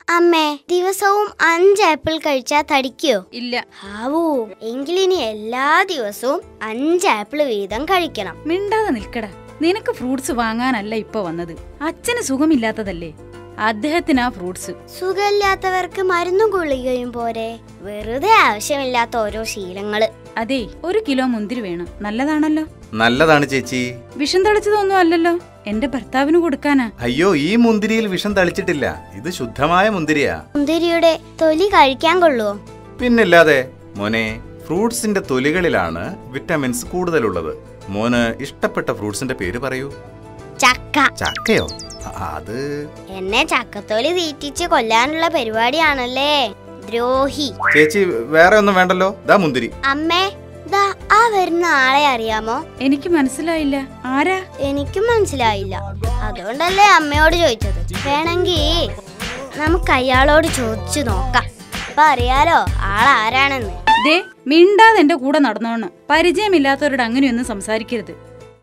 അമ്മേ ദിവസവും അഞ്ച് ആപ്പിൾ കഴിച്ചാ തടിക്കോ ഇല്ല ആവൂ എങ്കിലിനി എല്ലാ ദിവസവും അഞ്ച് ആപ്പിൾ വീതം കഴിക്കണം മിണ്ടാതെ നിൽക്കടാ നിനക്ക് ഫ്രൂട്ട്സ് വാങ്ങാനല്ല ഇപ്പൊ വന്നത് അച്ഛന് സുഖമില്ലാത്തതല്ലേ അദ്ദേഹത്തിന് ആ ഫ്രൂട്ട്സ് സുഖമില്ലാത്തവർക്ക് മരുന്നും ഗുളികയും പോരെ വെറുതെ ആവശ്യമില്ലാത്ത ഓരോ ശീലങ്ങള് അതെ ഒരു കിലോ മുന്തിരി വേണം നല്ലതാണല്ലോ നല്ലതാണ് ചേച്ചി വിഷം തളിച്ചതൊന്നും അല്ലല്ലോ എന്റെ ഭർത്താവിന് കൊടുക്കാനാ അയ്യോ ഈ മുന്തിരിയിൽ വിഷം തളിച്ചിട്ടില്ല ഇത് ശുദ്ധമായ മുന്തിരിയാ മുന്തിരിയുടെ തൊലി കഴിക്കാൻ കൊള്ളുവോ പിന്നില്ലാതെ മോനെ ഫ്രൂട്ട്സിന്റെ തൊലികളിലാണ് വിറ്റമിൻസ് കൂടുതലുള്ളത് മോന് ഇഷ്ടപ്പെട്ട ഫ്രൂട്ട്സിന്റെ പേര് പറയൂ ചക്ക ചക്കയോ അ- അത് എന്നെ ചക്കത്തോലി തീറ്റിച്ച് കൊല്ലാനുള്ള പരിപാടിയാണല്ലേ ദ്രോഹി ചേച്ചി വേറെ ഒന്നും വേണ്ടല്ലോ ദാ മുന്തിരി അമ്മേ ദാ ആ വരുന്ന ആളെ അറിയാമോ എനിക്ക് മനസ്സിലായില്ല ആരാ എനിക്കും മനസ്സിലായില്ല അതുകൊണ്ടല്ലേ അമ്മയോട് ചോദിച്ചത് വേണമെങ്കിൽ നമുക്ക് അയാളോട് ചോദിച്ചു നോക്കാം അപ്പൊ അറിയാലോ ആളാരാണെന്ന് ദേ മിണ്ടാതെ എന്റെ കൂടെ നടന്നോണം പരിചയമില്ലാത്തവരോട് അങ്ങനെയൊന്നും സംസാരിക്കരുത്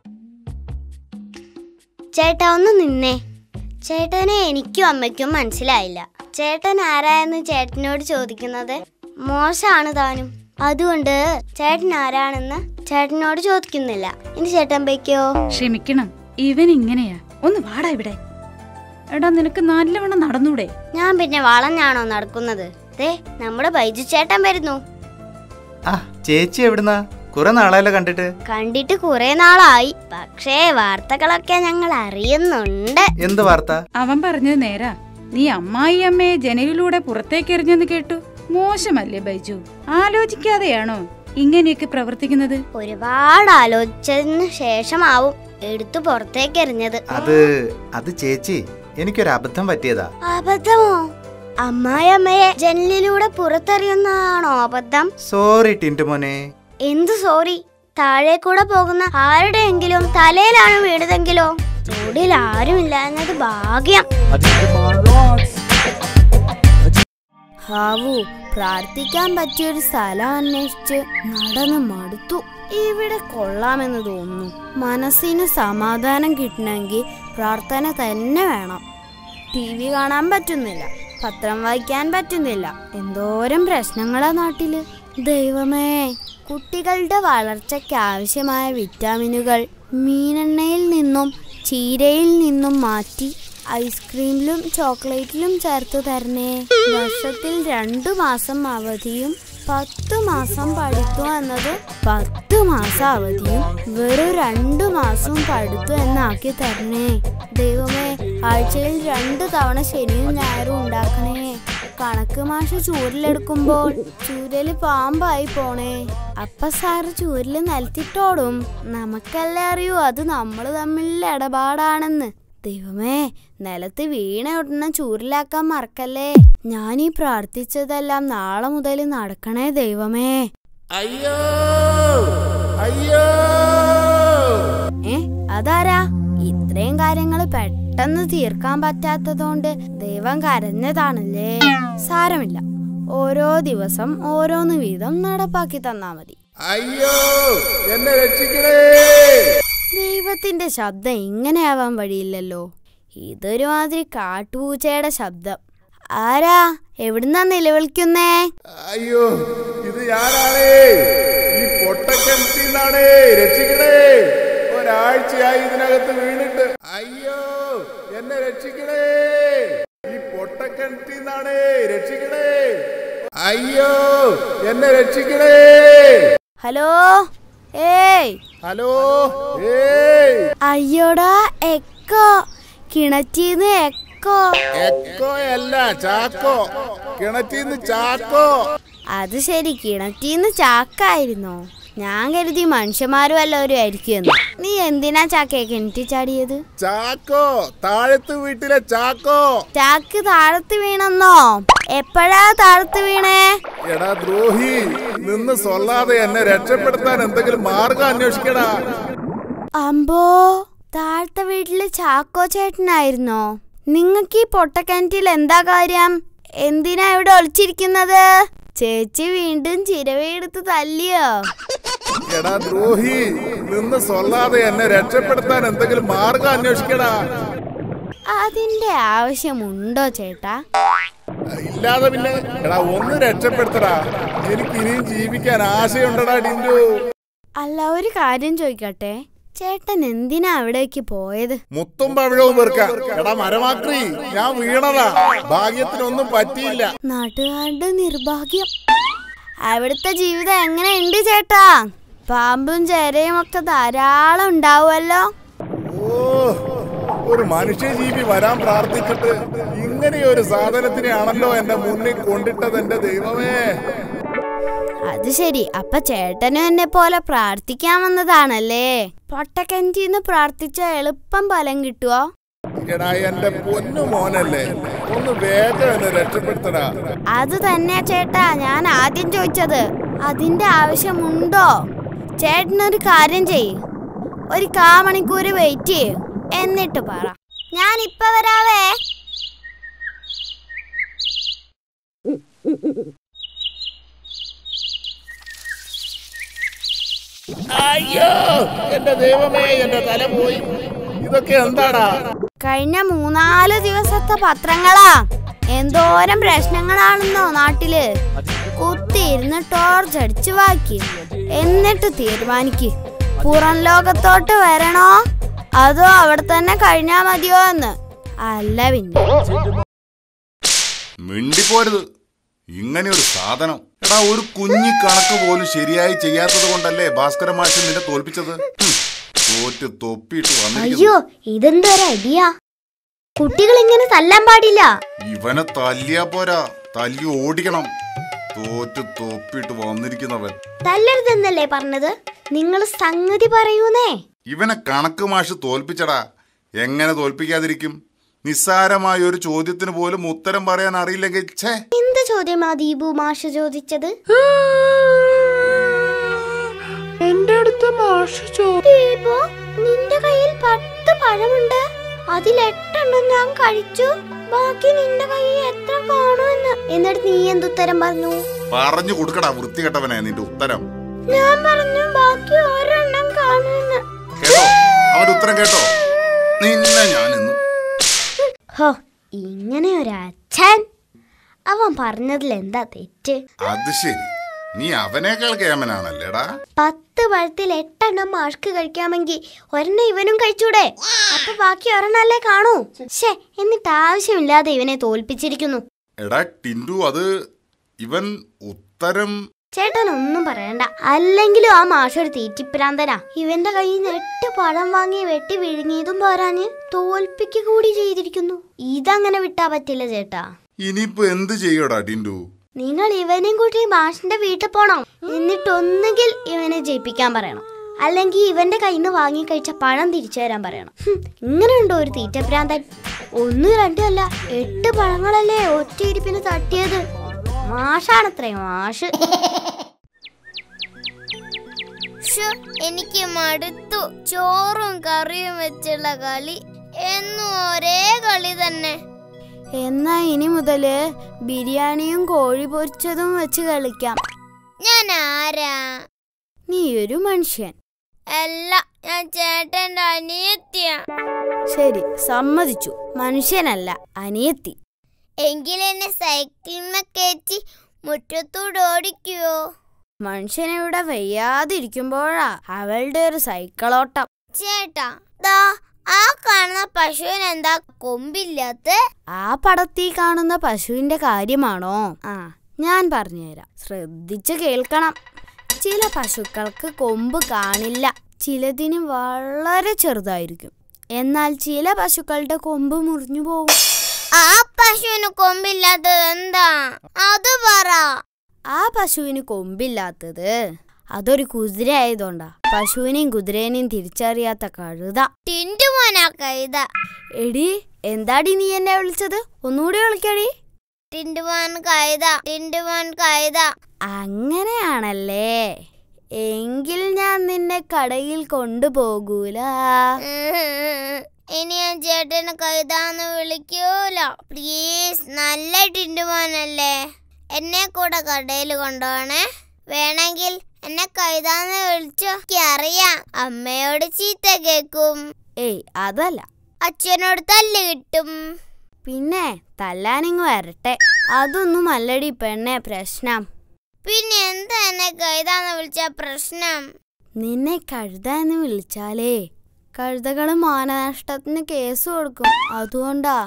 ചേട്ടാ ഒന്ന് നിന്നേ ചേട്ടനെ എനിക്കും അമ്മയ്ക്കും മനസ്സിലായില്ല ചേട്ടൻ ആരായെന്ന് ചേട്ടനോട് ചോദിക്കുന്നത് മോശമാണ് താനും അതുകൊണ്ട് ചേട്ടൻ ആരാണെന്ന് ചേട്ടനോട് ചോദിക്കുന്നില്ല ഇനി ചേട്ടൻ ബൈക്കോ ക്ഷമിക്കണം ഇവൻ ഇങ്ങനെയാ ഒന്ന് വാടാ ഇവിടെ എടാ നിനക്ക് നല്ലവണ്ണം നടന്നൂടെ ഞാൻ പിന്നെ വളഞ്ഞാണോ നടക്കുന്നത് ദേ നമ്മുടെ ബൈജു ചേട്ടൻ വരുന്നു ആ ചേച്ചി എവിടുന്നാ കുറെ നാളായല്ലോ കണ്ടിട്ട് കണ്ടിട്ട് കുറെ നാളായി പക്ഷേ വാർത്തകളൊക്കെ ഞങ്ങൾ അറിയുന്നുണ്ട് എന്ത് വാർത്ത അവൻ പറഞ്ഞത് നേരാ നീ അമ്മായി അമ്മയെ ജനലിലൂടെ പുറത്തേക്ക് എറിഞ്ഞെന്ന് കേട്ടു മോശമല്ലേ ബൈജു ആലോചിക്കാതെയാണോ ഇങ്ങനെയൊക്കെ പ്രവർത്തിക്കുന്നത് ഒരുപാട് ആലോചിച്ചതിന് ശേഷമാവും എടുത്തു പുറത്തേക്ക് എറിഞ്ഞത് അത് അത് ചേച്ചി എനിക്കൊരു അബദ്ധം പറ്റിയതാ അബദ്ധമോ അമ്മായിയമ്മയെ ജനലിലൂടെ പുറത്തെറിയുന്നതാണോ അബദ്ധം സോറി ടിൻറ്റു മോനെ എന്ത് സോറി താഴെ കൂടെ പോകുന്ന ആരുടെയെങ്കിലും തലയിലാണ് വീണതെങ്കിലോ റോഡിൽ ആരുമില്ലാഞ്ഞത് ഭാഗ്യം ഹാവു പ്രാർത്ഥിക്കാൻ പറ്റിയൊരു സ്ഥലം അന്വേഷിച്ച് നടന്ന് മടുത്തു ഇവിടെ കൊള്ളാമെന്ന് തോന്നുന്നു മനസ്സിന് സമാധാനം കിട്ടണമെങ്കിൽ പ്രാർത്ഥന തന്നെ വേണം ടി വി കാണാൻ പറ്റുന്നില്ല പത്രം വായിക്കാൻ പറ്റുന്നില്ല എന്തോരം പ്രശ്നങ്ങളാ നാട്ടില് ദൈവമേ കുട്ടികളുടെ വളർച്ചയ്ക്ക് ആവശ്യമായ വിറ്റാമിനുകൾ മീനെണ്ണയിൽ നിന്നും ചീരയിൽ നിന്നും മാറ്റി ഐസ്ക്രീമിലും ചോക്ലേറ്റിലും ചേർത്ത് തരണേ വർഷത്തിൽ രണ്ടു മാസം അവധിയും പത്ത് മാസം പഠിത്തു എന്നത് പത്ത് മാസം അവധിയും വെറും രണ്ടു മാസവും പഠിത്തു എന്നാക്കി തരണേ ദൈവമേ ആഴ്ചയിൽ രണ്ടു തവണ ശനിയും ഞായറും ഉണ്ടാക്കണേ കണക്ക് മാഷ് ചൂരിലെടുക്കുമ്പോൾ ചൂരല് പാമ്പായി പോണേ അപ്പ സാറ് ചൂരില് നിലത്തിട്ടോടും നമുക്കല്ലേ അറിയൂ അത് നമ്മൾ തമ്മിലുള്ള ഇടപാടാണെന്ന് ദൈവമേ നിലത്ത് വീണ ഉടനെ ചൂരിലാക്കാൻ മറക്കല്ലേ ഞാൻ ഈ പ്രാർത്ഥിച്ചതെല്ലാം നാളെ മുതൽ നടക്കണേ ദൈവമേ അയ്യോ അയ്യോ ഏ അതാരാ ഇത്രയും കാര്യങ്ങൾ പെട്ടെന്ന് തീർക്കാൻ പറ്റാത്തതുകൊണ്ട് ദൈവം കരഞ്ഞതാണല്ലേ സാരമില്ല ഓരോ ദിവസം ഓരോന്ന് വീതം നടപ്പാക്കി തന്നാ മതി അയ്യോ എന്നെ രക്ഷിക്കണേ ദൈവത്തിന്റെ ശബ്ദം ഇങ്ങനെയാവാൻ വഴിയില്ലല്ലോ ഇതൊരു മാതിരി കാട്ടുപൂച്ചയുടെ ശബ്ദം ആരാ എവിടുന്നാ നിലവിളിക്കുന്നേ അയ്യോ ഇത് ഞാനാണേ ഈ പൊട്ടക്കിണറ്റിന്നാണേ രക്ഷിക്കണേ ഒരാഴ്ചയായി ഇതിനകത്ത് വീണിട്ട് അയ്യോ എന്നെ രക്ഷിക്കണേ ഈ പൊട്ടക്കിണറ്റിന്നാണേ രക്ഷിക്കണേ അയ്യോ എന്നെ രക്ഷിക്കണേ ഹലോ ഏയ് ഹലോ ഏയ് അയ്യോടാ എക്കോ കിണറ്റീന്ന് എക്കോ എക്കോയല്ല ചാക്കോ കിണറ്റിന്ന് ചാക്കോ അത് ശരി കിണറ്റീന്ന് ചാക്കായിരുന്നോ ഞാൻ കരുതി മനുഷ്യന്മാരും വല്ലവരും ആയിരിക്കുമെന്ന് നീ എന്തിനാ ചാക്കയെ കിണറ്റി ചാടിയത് ചാക്കോ താഴത്ത് വീട്ടിലെ ചാക്കോ ചാക്ക് താഴത്ത് വീണെന്നോ എപ്പോഴാ താഴത്ത് വീണേ എടാ ദ്രോഹി നിന്ന് സൊല്ലാതെ എന്നെ രക്ഷപ്പെടുത്താൻ എന്തെങ്കിലും മാർഗം അന്വേഷിക്കടാ അമ്പോ താഴത്തെ വീട്ടില് ചാക്കോ ചേട്ടനായിരുന്നോ നിങ്ങക്ക് ഈ പൊട്ടക്കിണറ്റിൽ എന്താ കാര്യം എന്തിനാ ഇവിടെ ഒളിച്ചിരിക്കുന്നത് ചേച്ചി വീണ്ടും ചിരവയെടുത്ത് തല്ലിയോ എടാ ദ്രോഹി നിന്ന് സൊല്ലാതെ എന്നെ രക്ഷപ്പെടുത്താൻ എന്തെങ്കിലും മാർഗം അന്വേഷിക്കടാ അതിന്റെ ആവശ്യമുണ്ടോ ചേട്ടാ ഇല്ലാതെ പിന്നെ എടാ ഒന്ന് രക്ഷപ്പെടുത്തടാ എനിക്ക് ഇനിയും ജീവിക്കാൻ ആശയുണ്ടടാ ടിൻഡു അല്ല ഒരു കാര്യം ചോദിക്കട്ടെ ചേട്ടൻ എന്തിനാ അവിടേക്ക് പോയത് മുത്തും പവിഴവും വെറുക്ക എടാ മരമാക്രി ഞാൻ വീണതാ ഭാഗ്യത്തിനൊന്നും പറ്റിയില്ല നാട്ടുകാരുടെ നിർഭാഗ്യം അവിടുത്തെ ജീവിതം എങ്ങനെയുണ്ട് ചേട്ടാ പാമ്പും ചേരയും ഒക്കെ ധാരാളം ഉണ്ടാവുമല്ലോ ഓ ഒരു മനുഷ്യജീവി വരാൻ പ്രാർത്ഥിച്ചിട്ട് ഇങ്ങനെ ഒരു സാധനത്തിനെയാണല്ലോ എന്റെ മുന്നിൽ കൊണ്ടിട്ടത് എന്റെ ദൈവമേ അത് ശരി അപ്പൊ ചേട്ടനും എന്നെ പോലെ പ്രാർത്ഥിക്കാൻ വന്നതാണല്ലേ പൊട്ടക്കഞ്ചിന്ന് പ്രാർത്ഥിച്ച എളുപ്പം ഫലം കിട്ടുവോ എടാ എന്റെ പൊന്നു മോനല്ലേ ഒന്ന് വേഗം എന്നെ രക്ഷപ്പെടുത്തടാ അത് തന്നെയാ ചേട്ടാ ഞാൻ ആദ്യം ചോദിച്ചത് അതിന്റെ ആവശ്യമുണ്ടോ ചേട്ടനൊരു കാര്യം ചെയ്യ് ഒരു കാ മണിക്കൂർ വെയിറ്റ് ചെയ്യ് എന്നിട്ട് പറ ഞാൻ ഇപ്പൊ വരാവേ അയ്യോ എന്റെ ദൈവമേ എന്റെ തല പോയി ഇതൊക്കെ എന്താടാ കഴിഞ്ഞ മൂന്നാല് ദിവസത്തെ പത്രങ്ങളാ എന്തോരം പ്രശ്നങ്ങളാണെന്നോ നാട്ടില് കുത്തിയിരുന്ന് ടോർച്ച് അടിച്ച് വാക്കി എന്നിട്ട് തീരുമാനിക്ക് പുറം ലോകത്തോട്ട് വരണോ അതോ അവിടെ തന്നെ കഴിഞ്ഞാ മതിയോ എന്ന് അല്ല പിന്നെ മിണ്ടിപ്പോരുത് ഇങ്ങനെ ഒരു സാധനം എടാ ഒരു കുഞ്ഞി കണക്ക് പോലും ശരിയായി ചെയ്യാത്തത് കൊണ്ടല്ലേ ഭാസ്കര മാഷൻ നിന്നെ തോൽപ്പിച്ചത് ഹും, തോറ്റ് തൊപ്പിയിട്ട് വന്നിരിക്കുന്നു അയ്യോ ഇതെന്തൊരു ഐഡിയ കുട്ടികൾ ഇങ്ങനെ തല്ലാൻ പാടില്ല ഇവനെ തല്ലിയാ പോരാ തല്ലി ഓടിക്കണം തോറ്റ് തൊപ്പിയിട്ട് വന്നിരിക്കുന്നവൻ തല്ലരുതെന്നല്ലേ പറഞ്ഞത് നിങ്ങൾ സംഗതി പറയൂന്നേ ഇവനെ കണക്ക് മാഷ് തോൽപ്പിച്ചടാ എങ്ങനെ തോൽപ്പിക്കാതിരിക്കും നിസ്സാരമായ ഒരു ചോദ്യത്തിന് പോലും ഉത്തരം പറയാൻ അറിയില്ലെങ്കിൽ ഛേ എന്ത് ചോദ്യമാ ദീപു മാഷ് ചോദിച്ചത് എന്റെ അടുത്ത് മാഷ് ചോ ദീപു നിന്റെ കയ്യിൽ പത്ത് പഴമുണ്ട് അതിൽ എട്ടെണ്ണം ഞാൻ കഴിച്ചു ബാക്കി നിന്റെ കയ്യിൽ എത്ര കാണുമെന്ന് എന്നിട്ട് നീ എന്തുത്തരം പറഞ്ഞു പറഞ്ഞു കൊടുക്കടാ വൃത്തികെട്ടവനെ നിന്റെ ഉത്തരം ഞാൻ പറഞ്ഞു ബാക്കി ഒരെണ്ണം കാണുമെന്ന് കേട്ടോ അവന്റെ ഉത്തരം കേട്ടോ നിന്നെ ഞാൻ ഇന്ന് ഹോ ഇങ്ങനെ ഒരു അച്ഛൻ അവൻ പറഞ്ഞതിൽ എന്താ തെറ്റ് അത് ശരി നീ അവനേക്കാൾ കേമനാണല്ലേടാ പത്ത് പഴത്തിൽ എട്ടെണ്ണം മാഷ്ക്ക് കഴിക്കാമെങ്കിൽ ഒരെണ്ണം ഇവനും കഴിച്ചൂടെ അപ്പൊ ബാക്കി ഒരെണ്ണല്ലേ കാണൂ ഷേ എന്നിട്ട് ആവശ്യമില്ലാതെ ഇവനെ തോൽപ്പിച്ചിരിക്കുന്നു എടാ ടിൻഡു അത് ഇവൻ ഉത്തരം ചേട്ടൻ ഒന്നും പറയണ്ട അല്ലെങ്കിലും ആ മാഷ് ഒരു തീറ്റിപ്രാന്തനാ ഇവന്റെ കയ്യിൽ നിന്ന് എട്ട് പഴം വാങ്ങി വെട്ടി വിഴുങ്ങിയതും പോരാഞ്ഞ് തോൽപ്പിക്കുക കൂടി ചെയ്തിരിക്കുന്നു ഇതങ്ങനെ വിട്ടാ പറ്റില്ല ചേട്ടാ ഇനിയിപ്പോ എന്ത് ചെയ്യടാ ടിൻഡു നിങ്ങൾ ഇവനെയും കൂട്ടി മാഷിന്റെ വീട്ടിൽ പോണം എന്നിട്ട് ഒന്നുകിൽ ഇവനെ ജയിപ്പിക്കാൻ പറയണം അല്ലെങ്കിൽ ഇവന്റെ കയ്യിൽ നിന്ന് വാങ്ങി കഴിച്ച പഴം തിരിച്ചു തരാൻ പറയണം ഹും, ഇങ്ങനെയുണ്ടോ ഒരു തീറ്റപ്രാന്തൻ ഒന്നും രണ്ടും അല്ല എട്ട് പഴങ്ങളല്ലേ ഒറ്റയിരിപ്പിന് തട്ടിയത് മാഷാണത്രേ മാഷ് എനിക്ക് മടുത്തു ചോറും കറിയും വെച്ചുള്ള കളി എന്നും ഒരേ കളി തന്നെ എന്നാ ഇനി മുതല് ബിരിയാണിയും കോഴി പൊരിച്ചതും വെച്ച് കളിക്കാം ഞാൻ ആരാ നീ ഒരു മനുഷ്യൻ അല്ല ഞാൻ ചേട്ടന്റെ അനിയത്തിയാ ശരി സമ്മതിച്ചു മനുഷ്യനല്ല അനിയത്തി എങ്കിലെന്നെ സൈക്കിളിനെ കയറ്റി മുറ്റത്തൂടെ ഓടിക്കുവോ മനുഷ്യനിവിടെ വയ്യാതിരിക്കുമ്പോഴാ അവളുടെ ഒരു സൈക്കിളോട്ടം ചേട്ടാ ദാ ആ കാണുന്ന പശുവിന് എന്താ കൊമ്പില്ലാത്ത ആ പടത്തിൽ കാണുന്ന പശുവിന്റെ കാര്യമാണോ ആ ഞാൻ പറഞ്ഞുതരാം ശ്രദ്ധിച്ച് കേൾക്കണം ചില പശുക്കൾക്ക് കൊമ്പ് കാണില്ല ചിലതിന് വളരെ ചെറുതായിരിക്കും എന്നാൽ ചില പശുക്കളുടെ കൊമ്പ് മുറിഞ്ഞു പോകും ആ പശുവിന് കൊമ്പില്ലാത്തത് എന്താ അത് പറ ആ പശുവിന് കൊമ്പില്ലാത്തത് അതൊരു കുതിര ആയതുകൊണ്ടാ പശുവിനെയും കുതിരേനെയും തിരിച്ചറിയാത്ത കഴുത ടിൻറ്റുമോനാ കൈത എടി എന്താടി നീ എന്നെ വിളിച്ചത് ഒന്നുകൂടി വിളിക്കടി ടിൻറ്റുമോൻ കൈത ടിൻറ്റുമോൻ കൈത അങ്ങനെയാണല്ലേ എങ്കിൽ ഞാൻ നിന്നെ കടയിൽ കൊണ്ടുപോകൂല ഇനി ഞാൻ ചേട്ടന് കൈതാന്ന് വിളിക്കൂല പ്ലീസ് നല്ല ടിൻറ്റുമോനല്ലേ എന്നെ കൂടെ കടയിൽ കൊണ്ടുപോണേ വേണമെങ്കിൽ എന്നെ കൈതാന്ന് വിളിച്ചോ അറിയാം അമ്മയോട് ചീത്ത കേക്കും ഏയ് അതല്ല അച്ഛനോട് തല്ല് കിട്ടും പിന്നെ തല്ലാനിങ് വരട്ടെ അതൊന്നും അല്ലടി പെണ്ണെ പ്രശ്നം പിന്നെ എന്താ എന്നെ കൈതാന്ന് വിളിച്ച പ്രശ്നം നിന്നെ കഴുത എന്ന് വിളിച്ചാലേ കഴുതകള് മാനനഷ്ടത്തിന് കേസ് കൊടുക്കും അതുകൊണ്ടാ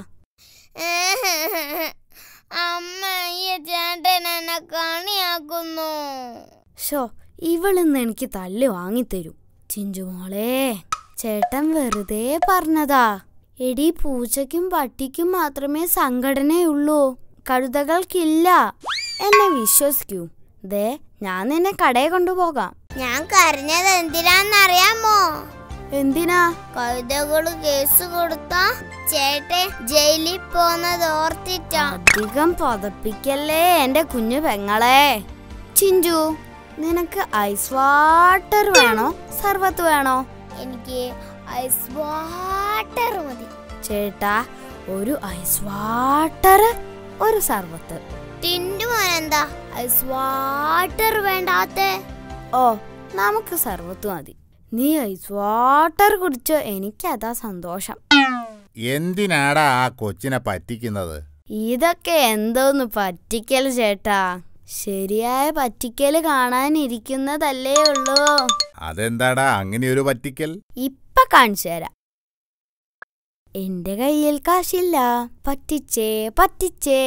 അമ്മ ഈ ചേട്ടൻ എന്നെ കണിയാക്കുന്നു ഷോ ഇവളിന്ന് എനിക്ക് തല്ല് വാങ്ങിത്തരും ചിഞ്ചുമോളെ ചേട്ടൻ വെറുതെ പറഞ്ഞതാ എടി പൂച്ചയ്ക്കും പട്ടിക്കും മാത്രമേ സംഘടനയുള്ളൂ കഴുതകൾക്കില്ല എന്നെ വിശ്വസിക്കൂ ദേ ഞാൻ നിന്നെ കടയിൽ കൊണ്ടുപോകാം ഞാൻ കരഞ്ഞത് എന്തിനാന്നറിയാമോ എന്തിനാ കഴുതകള് കേസ് കൊടുത്താ ചേട്ടൻ ജയിലിൽ പോന്നത് ഓർത്തിട്ടാ അധികം പതപ്പിക്കല്ലേ എന്റെ കുഞ്ഞു പെങ്ങളെ ചിഞ്ചു നിനക്ക് ഐസ് വാട്ടർ വേണോ സർവത്ത് വേണോ എനിക്ക് ഐസ് വാട്ടർ മതി ചേട്ടാ ഒരു ഐസ് വാട്ടർ ഒരു സർവത്ത് ടിൻഡു മോനെന്താ ഐസ് വാട്ടർ വേണ്ടാത്തെ ഓ നമുക്ക് സർവത്ത് മതി നീ ഐസ് വാട്ടർ കുടിച്ചോ എനിക്കതാ സന്തോഷം എന്തിനാടാ ആ കൊച്ചിനെ പറ്റിക്കുന്നത് ഇതൊക്കെ എന്തോന്ന് പറ്റിക്കൽ ചേട്ടാ ശരിയായ പറ്റിക്കൽ കാണാനിരിക്കുന്നതല്ലേ ഉള്ളൂ അതെന്താടാ അങ്ങനെ ഒരു പറ്റിക്കൽ ഇപ്പൊ കാണിച്ചു തരാം എന്റെ കയ്യിൽ കാശില്ല പറ്റിച്ചേ പറ്റിച്ചേ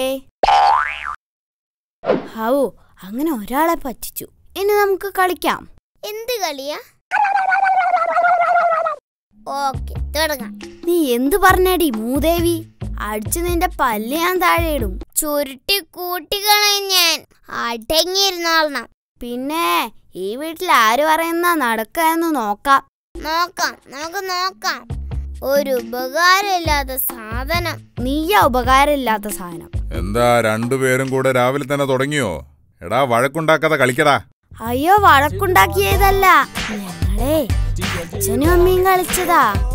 ഹൗ അങ്ങനെ ഒരാളെ പറ്റിച്ചു ഇനി നമുക്ക് കളിക്കാം എന്ത് കളിയാ ഓക്കെ തുടങ്ങാം നീ എന്തു പറഞ്ഞടി മൂദേവി അടിച്ചു നിന്റെ പല്ല് ഞാൻ താഴെ ഇടും ചുരുട്ടി കൂട്ടിക്കളയും ഞാൻ അടങ്ങിയിരുന്നോളണം പിന്നെ ഈ വീട്ടിൽ ആര് പറയുന്ന നടക്കുക എന്ന് നോക്കാം നോക്കാം നമുക്ക് നോക്കാം ഒരു ഉപകാരമില്ലാത്ത സാധനം നീയാ ഉപകാരമില്ലാത്ത സാധനം എന്താ രണ്ടുപേരും കൂടെ രാവിലെ തന്നെ തുടങ്ങിയോ എടാ വഴക്കുണ്ടാക്കാതെ കളിക്കടാ അയ്യോ വഴക്കുണ്ടാക്കിയതല്ല ഞങ്ങളെ അച്ഛനും അമ്മയും കളിച്ചതാ